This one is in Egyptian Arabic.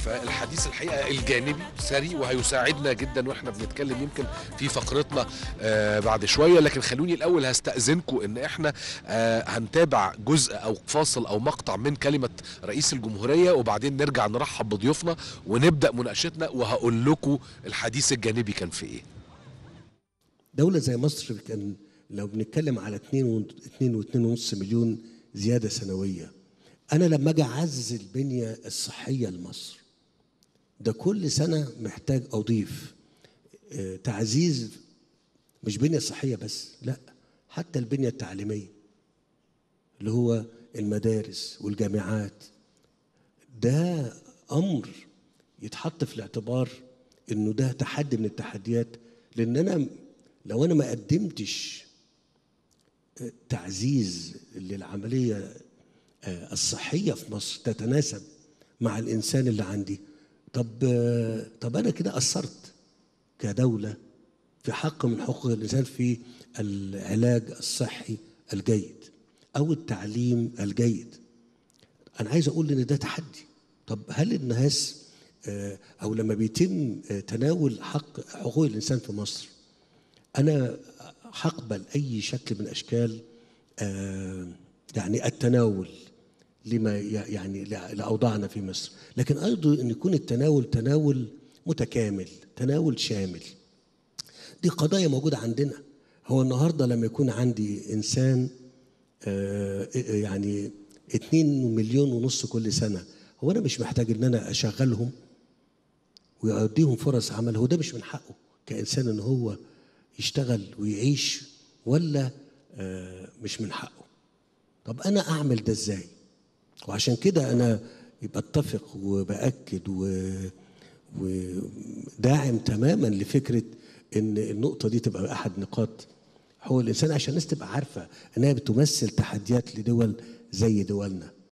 فالحديث الحقيقه الجانبي سري وهيساعدنا جدا واحنا بنتكلم يمكن في فقرتنا آه بعد شويه لكن خلوني الاول هستاذنكم ان احنا آه هنتابع جزء او فاصل او مقطع من كلمه رئيس الجمهوريه وبعدين نرجع نرحب بضيوفنا ونبدا مناقشتنا وهقول لكم الحديث الجانبي كان في ايه دولة زي مصر كان لو بنتكلم على 2 2 و2.5 مليون زيادة سنوية أنا لما أجي أعزز البنية الصحية لمصر ده كل سنة محتاج أضيف آه، تعزيز مش بنية صحية بس لا حتى البنية التعليمية اللي هو المدارس والجامعات ده امر يتحط في الاعتبار انه ده تحدي من التحديات لان انا لو انا ما قدمتش آه، تعزيز للعمليه آه، الصحيه في مصر تتناسب مع الانسان اللي عندي طب آه، طب انا كده قصرت كدوله في حق من حقوق الانسان في العلاج الصحي الجيد او التعليم الجيد انا عايز اقول ان ده تحدي طب هل الناس آه، او لما بيتم آه، تناول حق حقوق الانسان في مصر انا هقبل اي شكل من اشكال آه، يعني التناول لما ي- يعني ل- لاوضاعنا في مصر لكن ايضا ان يكون التناول تناول متكامل تناول شامل دي قضايا موجودة عندنا هو النهاردة لما يكون عندي إنسان آه، يعني اتنين مليون ونص كل سنة هو أنا مش محتاج إن أنا أشغلهم ويديهم فرص عمل هو ده مش من حقه كإنسان إن هو يشتغل ويعيش ولا آه، مش من حقه طب أنا أعمل ده إزاي وعشان كده أنا بتفق وبأكد و وداعم تماما لفكره ان النقطه دي تبقى احد نقاط حقوق الانسان عشان الناس تبقى عارفه انها بتمثل تحديات لدول زي دولنا